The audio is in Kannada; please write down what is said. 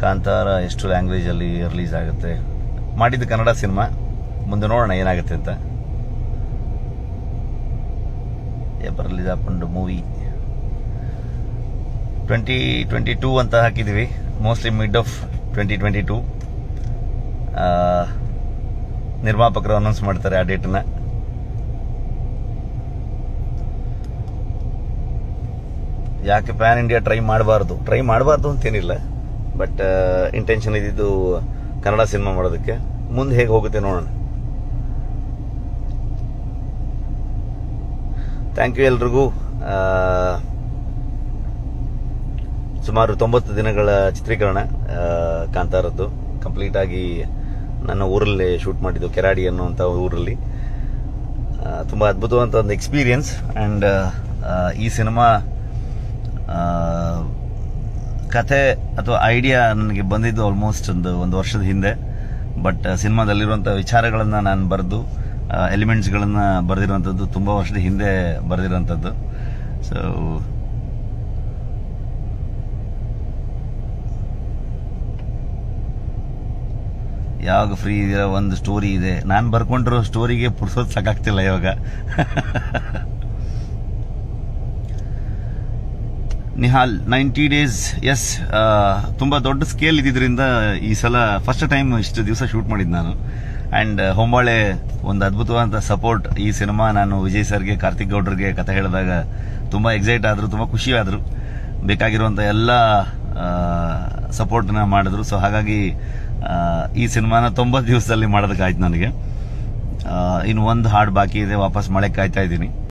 ಕಾಂತಾರ ಎಷ್ಟು ಲ್ಯಾಂಗ್ವೇಜಲ್ಲಿ ರಿಲೀಸ್ ಆಗುತ್ತೆ ಮಾಡಿದ್ದು ಕನ್ನಡ ಸಿನಿಮಾ ಮುಂದೆ ನೋಡೋಣ ಏನಾಗುತ್ತೆ ಅಂತ ಎಪ್ಪರ್ ರಿಲೀಸ್ ಹಾಕೊಂಡು ಮೂವಿ ಟ್ವೆಂಟಿ ಟ್ವೆಂಟಿ ಟೂ ಅಂತ ಹಾಕಿದ್ವಿ mostly mid of twenty twenty two ನಿರ್ಮಾಪಕರು ಅನೌನ್ಸ್ ಮಾಡ್ತಾರೆ ಆ ಡೇಟನ್ನ ಯಾಕೆ ಪ್ಯಾನ್ ಇಂಡಿಯಾ ಟ್ರೈ ಮಾಡಬಾರ್ದು ಟ್ರೈ ಮಾಡಬಾರ್ದು ಅಂತೇನಿಲ್ಲ ಬಟ್ ಇಂಟೆನ್ಷನ್ ಇದ್ದಿದ್ದು ಕನ್ನಡ ಸಿನಿಮಾ ಮಾಡೋದಕ್ಕೆ ಮುಂದೆ ಹೇಗೆ ಹೋಗುತ್ತೆ ನೋಡೋಣ ಥ್ಯಾಂಕ್ ಯು ಎಲ್ರಿಗೂ ಆ, ಸುಮಾರು ತೊಂಬತ್ತು ದಿನಗಳ ಚಿತ್ರೀಕರಣ ಆ, ಕಾಂತಾರದ್ದು ಕಂಪ್ಲೀಟ್ ಆಗಿ ನನ್ನ ಊರಲ್ಲಿ ಶೂಟ್ ಮಾಡಿದ್ದು ಕೆರಾಡಿ ಅನ್ನುವಂಥ ಊರಲ್ಲಿ ಆ, ತುಂಬ ಅದ್ಭುತವಾದಂಥ ಒಂದು ಎಕ್ಸ್ಪೀರಿಯನ್ಸ್ ಆ್ಯಂಡ್ ಈ ಸಿನಿಮಾ ಆ, ಕಥೆ ಅಥವಾ ಐಡಿಯಾ ನನಗೆ ಬಂದಿದ್ದು ಆಲ್ಮೋಸ್ಟ್ ಒಂದು ಒಂದು ವರ್ಷದ ಹಿಂದೆ ಬಟ್ ಸಿನಿಮಾದಲ್ಲಿರುವಂಥ ವಿಚಾರಗಳನ್ನು ನಾನು ಬರೆದು ಎಲಿಮೆಂಟ್ಸ್ಗಳನ್ನು ಬರೆದಿರುವಂಥದ್ದು ತುಂಬ ವರ್ಷದ ಹಿಂದೆ ಬರೆದಿರುವಂಥದ್ದು ಸೊ ಯಾವಾಗ ಫ್ರೀ ಇದೆಯೋ ಒಂದು ಸ್ಟೋರಿ ಇದೆ ನಾನು ಬರ್ಕೊಂಡಿರೋ ಸ್ಟೋರಿಗೆ ಪುರ್ಸೋದು ಸಾಕಾಗ್ತಿಲ್ಲ ಇವಾಗ ನಿಹಾಲ್ ನೈಂಟಿ ಡೇಸ್ ಎಸ್ ತುಂಬ ದೊಡ್ಡ ಸ್ಕೇಲ್ ಇದ್ದಿದ್ರಿಂದ ಈ ಸಲ ಫಸ್ಟ್ ಟೈಮ್ ಇಷ್ಟು ದಿವಸ ಶೂಟ್ ಮಾಡಿದ್ದು ನಾನು ಆ್ಯಂಡ್ ಹೊಂಬಾಳೆ ಒಂದು ಅದ್ಭುತವಾದಂಥ ಸಪೋರ್ಟ್ ಈ ಸಿನಿಮಾ ನಾನು ವಿಜಯ್ ಸರ್ಗೆ ಕಾರ್ತಿಕ್ ಗೌಡ್ರಿಗೆ ಕಥೆ ಹೇಳಿದಾಗ ತುಂಬ ಎಕ್ಸೈಟ್ ಆದರು ತುಂಬ ಖುಷಿ ಆದರು ಬೇಕಾಗಿರುವಂಥ ಎಲ್ಲ ಸಪೋರ್ಟ್ನ ಮಾಡಿದ್ರು ಸೊ ಹಾಗಾಗಿ ಆ, ಈ ಸಿನಿಮಾನ ತೊಂಬತ್ತು ದಿವಸದಲ್ಲಿ ಮಾಡೋದಕ್ಕಾಯ್ತು ನನಗೆ ಆ, ಇನ್ನು ಒಂದು ಹಾಡು ಬಾಕಿ ಇದೆ ವಾಪಸ್ ಮಳೆ ಕಾಯ್ತಾ ಇದ್ದೀನಿ